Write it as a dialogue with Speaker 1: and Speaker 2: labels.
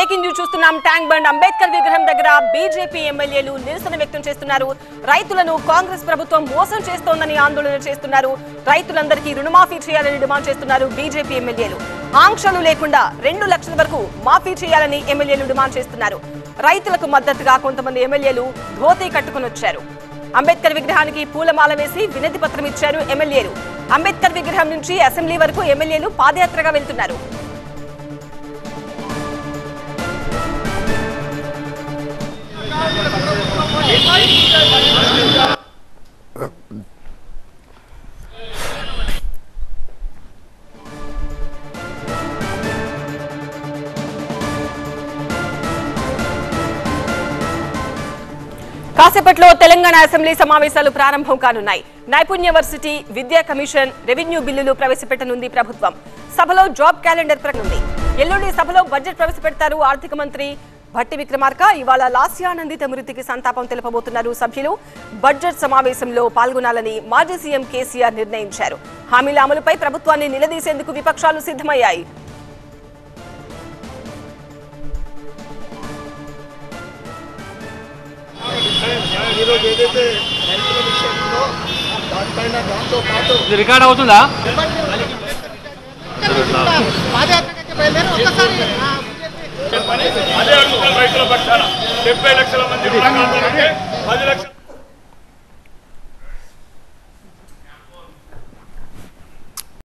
Speaker 1: breaking news చూస్తున్నాం ట్యాంక్ బండ్ అంబేద్కర్ విగ్రహం దగ్గర బీజేపీ ఎమ్మెల్యేలు నిరసన వ్యక్తం చేస్తున్నారు రైతులను కాంగ్రెస్ ప్రభుత్వం మోసం చేస్తోందని ఆందోళన చేస్తున్నారు రైతులందరికీ రుణమాఫీ చేయాలని డిమాండ్ చేస్తున్నారు బీజేపీ ఎమ్మెల్యేలు ఆంక్షలు లేకుండా రెండు లక్షల వరకు మాఫీ చేయాలని ఎమ్మెల్యేలు డిమాండ్ చేస్తున్నారు రైతులకు మద్దతుగా కొంతమంది ఎమ్మెల్యేలు ధోతీ కట్టుకుని వచ్చారు అంబేద్కర్ విగ్రహానికి పూలమాల వేసి వినతి పత్రం ఇచ్చారు ఎమ్మెల్యేలు అంబేద్కర్ విగ్రహం నుంచి అసెంబ్లీ వరకు ఎమ్మెల్యేలు పాదయాత్రగా వెళ్తున్నారు కాసేపట్లో తెలంగాణ అసెంబ్లీ సమావేశాలు ప్రారంభం కానున్నాయి నైపుణ్య వర్సిటీ విద్యా కమిషన్ రెవెన్యూ బిల్లులు ప్రవేశపెట్టనుంది ప్రభుత్వం సభలో జాబ్ క్యాలెండర్ ప్రకటనుంది ఎల్లుండి సభలో బడ్జెట్ ప్రవేశపెడతారు ఆర్థిక మంత్రి భట్టి విక్రమార్క ఇవాళ లాస్యానందిత మృతికి సంతాపం తెలుపబోతున్నారు సభ్యులు బడ్జెట్ సమావేశంలో పాల్గొనాలని మాజీ సీఎం కేసీఆర్ నిర్ణయించారు హామీల అమలుపై ప్రభుత్వాన్ని నిలదీసేందుకు విపక్షాలు సిద్ధమయ్యాయి
Speaker 2: ఈరోజు ఏదైతే రైతుల విషయం ఉందో దానిపైన దాంతో పాటు
Speaker 3: ఇది రికార్డ్ అవుతుందా
Speaker 2: పాదయాత్రకైతే బయలుదేరి ఒక్కసారి ఆ,
Speaker 4: అదే అడుగుతారు రైతుల పక్షాన డెబ్బై లక్షల మంది రుణాలు పది లక్షల